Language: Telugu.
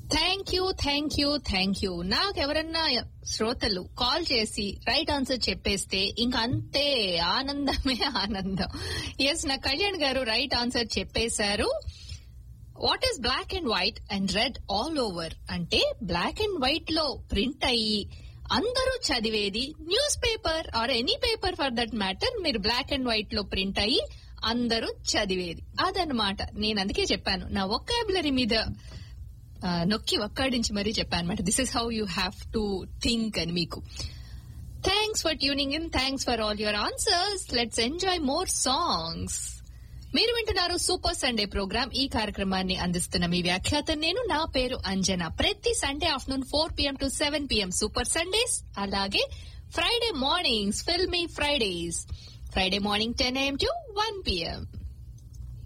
thank you thank you thank you నాకెవరన్నా శ్రోతలు కాల్ చేసి రైట్ ఆన్సర్ చెప్పేస్తే ఇంకా అంతే ఆనందమే ఆనందం ఎస్ నా కళ్యాణ్ గారు రైట్ ఆన్సర్ చెప్పేశారు what is black and white and red all over అంటే బ్లాక్ అండ్ వైట్ లో ప్రింట్ అయ్యి అందరూ చదివేది newspaper or any paper for that matter మీరు బ్లాక్ అండ్ వైట్ లో ప్రింట్ అయ్యి అందరూ చదివేది అదనమాట నేను అందుకే చెప్పాను నా ఒకాబులరీ మీద ఆ, నొక్కి ఒక్కడించి మరీ చెప్పాను అనమాట this is how you have to think అని మీకు thanks for tuning in thanks for all your answers let's enjoy more songs మీరు వింటున్నారు సూపర్ సండే ప్రోగ్రామ్ ఈ కార్యక్రమాన్ని అందిస్తున్న మీ వ్యాఖ్యాత నేను నా పేరు అంజన ప్రతి Sunday afternoon four PM to seven PM super Sundays అలాగే Friday mornings filmy Fridays Friday morning ten AM to one PM